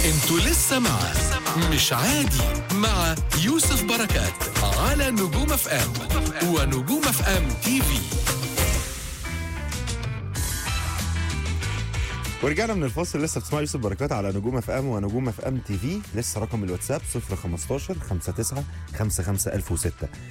انتوا لسه مع مش عادي مع يوسف بركات على نجوم اف ام ونجوم اف ام تي في ورجعنا من الفاصل لسه بتسمعوا يوسف بركات على نجوم اف ام ونجوم اف ام تي في لسه رقم الواتساب 015 59 55006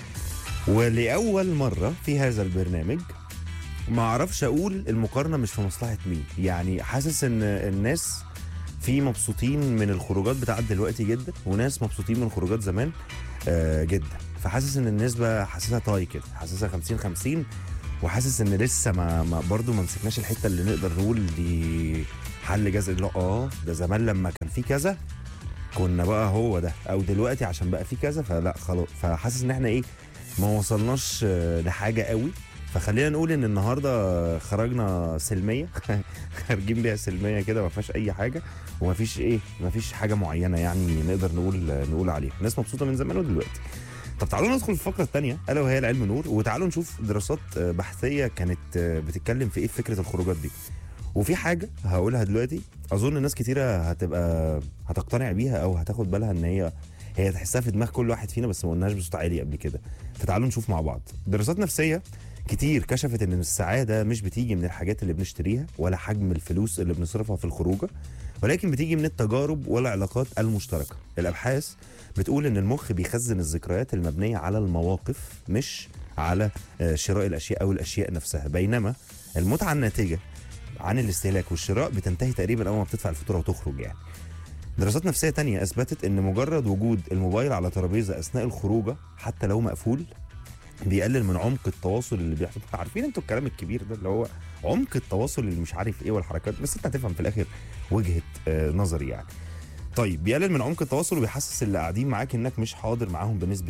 ولاول مره في هذا البرنامج ما اعرفش اقول المقارنه مش في مصلحه مين يعني حاسس ان الناس في مبسوطين من الخروجات بتاعت دلوقتي جدا وناس مبسوطين من خروجات زمان آه جدا فحاسس ان النسبه حاسسها طاي كده حاسسها 50 50 وحاسس ان لسه ما, ما برضه ما مسكناش الحته اللي نقدر نقول دي حل جذري لا اه ده زمان لما كان في كذا كنا بقى هو ده او دلوقتي عشان بقى في كذا فلا خلاص فحاسس ان احنا ايه ما وصلناش آه، لحاجه قوي فخلينا نقول ان النهارده خرجنا سلميه خارجين بيها سلميه كده ما فيهاش اي حاجه وما فيش ايه ما فيش حاجه معينه يعني نقدر نقول نقول عليها الناس مبسوطه من زمان ودلوقتي طب تعالوا ندخل في الفقره الثانيه الا وهي العلم نور وتعالوا نشوف دراسات آه، بحثيه كانت آه، بتتكلم في ايه في فكره الخروجات دي وفي حاجه هقولها دلوقتي اظن ناس كتيره هتبقى هتقتنع بيها او هتاخد بالها ان هي هي تحسها في دماغ كل واحد فينا بس ما قلناش بصوت عالي قبل كده فتعالوا نشوف مع بعض دراسات نفسيه كتير كشفت ان السعاده مش بتيجي من الحاجات اللي بنشتريها ولا حجم الفلوس اللي بنصرفها في الخروجه ولكن بتيجي من التجارب والعلاقات المشتركه الابحاث بتقول ان المخ بيخزن الذكريات المبنيه على المواقف مش على آه، شراء الاشياء او الاشياء نفسها بينما المتعه الناتجه عن الاستهلاك والشراء بتنتهي تقريبا اول ما بتدفع الفاتوره وتخرج يعني دراسات نفسيه تانية اثبتت ان مجرد وجود الموبايل على ترابيزه اثناء الخروجه حتى لو مقفول بيقلل من عمق التواصل اللي بيحصل عارفين انتوا الكلام الكبير ده اللي هو عمق التواصل اللي مش عارف ايه والحركات بس انت هتفهم في الاخر وجهه آه نظري يعني طيب بيقلل من عمق التواصل وبيحسس اللي قاعدين معاك انك مش حاضر معاهم بنسبه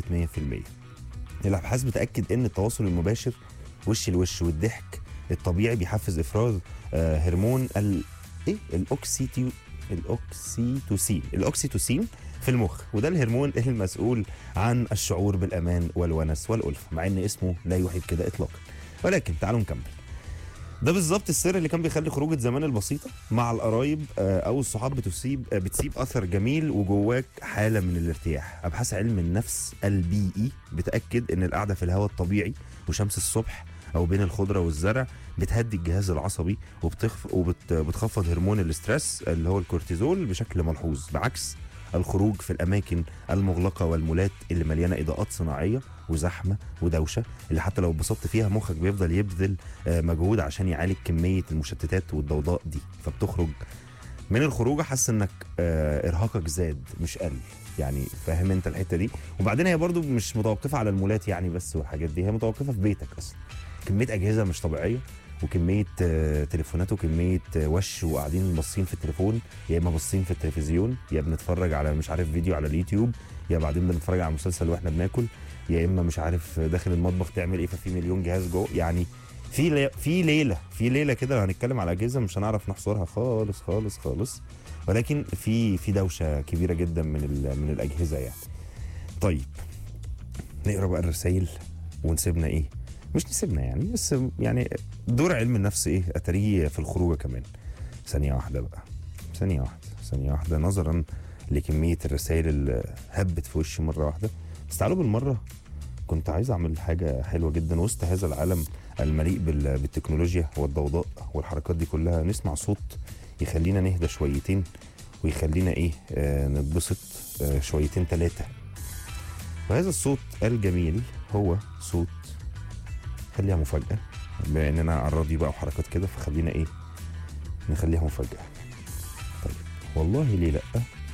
100% الابحاث بتاكد ان التواصل المباشر وش لوش والضحك الطبيعي بيحفز افراز آه هرمون ال ايه الاوكسيتيو الاوكسيتوسين الاوكسيتوسين في المخ وده الهرمون المسؤول عن الشعور بالامان والونس والالفه مع ان اسمه لا يوحي بكده اطلاقا ولكن تعالوا نكمل ده بالظبط السر اللي كان بيخلي خروجه زمان البسيطه مع القرايب آه، او الصحاب بتسيب آه، بتسيب اثر جميل وجواك حاله من الارتياح ابحاث علم النفس البيئي بتاكد ان القعده في الهواء الطبيعي وشمس الصبح او بين الخضره والزرع بتهدي الجهاز العصبي وبتخف وبتخفض هرمون الاسترس اللي هو الكورتيزول بشكل ملحوظ بعكس الخروج في الاماكن المغلقه والمولات اللي مليانه اضاءات صناعيه وزحمه ودوشه اللي حتى لو اتبسطت فيها مخك بيفضل يبذل آه، مجهود عشان يعالج كميه المشتتات والضوضاء دي فبتخرج من الخروجه حاسس انك آه، ارهاقك زاد مش قل يعني فاهم انت الحته دي وبعدين هي برضو مش متوقفه على المولات يعني بس والحاجات دي هي متوقفه في بيتك اصلا كميه اجهزه مش طبيعيه وكميه آه، تليفونات وكميه آه، وش وقاعدين باصين في التليفون يا اما باصين في التلفزيون يا بنتفرج على مش عارف فيديو على اليوتيوب يا بعدين بنتفرج على مسلسل واحنا بناكل يا اما مش عارف داخل المطبخ تعمل ايه ففي مليون جهاز جوه يعني في لي... في ليله في ليله كده لو هنتكلم على اجهزه مش هنعرف نحصرها خالص خالص خالص ولكن في في دوشه كبيره جدا من ال... من الاجهزه يعني طيب نقرا بقى الرسايل ونسيبنا ايه مش نسيبنا يعني بس يعني دور علم النفس ايه اتاريه في الخروجه كمان ثانيه واحده بقى ثانيه واحده ثانيه واحده نظرا لكميه الرسائل اللي هبت في وشي مره واحده بس تعالوا بالمره كنت عايز اعمل حاجه حلوه جدا وسط هذا العالم المليء بال- بالتكنولوجيا والضوضاء والحركات دي كلها نسمع صوت يخلينا نهدى شويتين ويخلينا ايه آه نتبسط آه شويتين ثلاثه وهذا الصوت الجميل هو صوت خليها مفاجاه بما اننا على الراديو بقى وحركات كده فخلينا ايه نخليها مفاجاه طيب والله ليه لا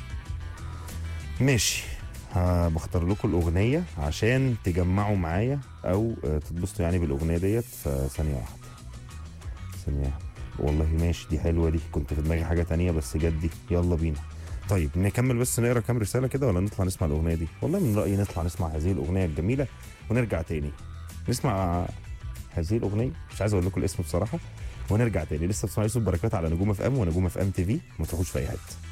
ماشي ها بختار لكم الاغنيه عشان تجمعوا معايا او آه، تتبسطوا يعني بالاغنيه ديت فثانيه واحده ثانيه واحدة. والله ماشي دي حلوه دي كنت في دماغي حاجه تانية بس جت دي يلا بينا طيب نكمل بس نقرا كام رساله كده ولا نطلع نسمع الاغنيه دي والله من رايي نطلع نسمع هذه الاغنيه الجميله ونرجع تاني نسمع هذه الاغنيه مش عايز اقول لكم الاسم بصراحه ونرجع تاني لسه بتسمعوا يوسف بركات على نجوم اف ام ونجوم اف ام تي في ما تروحوش في اي حته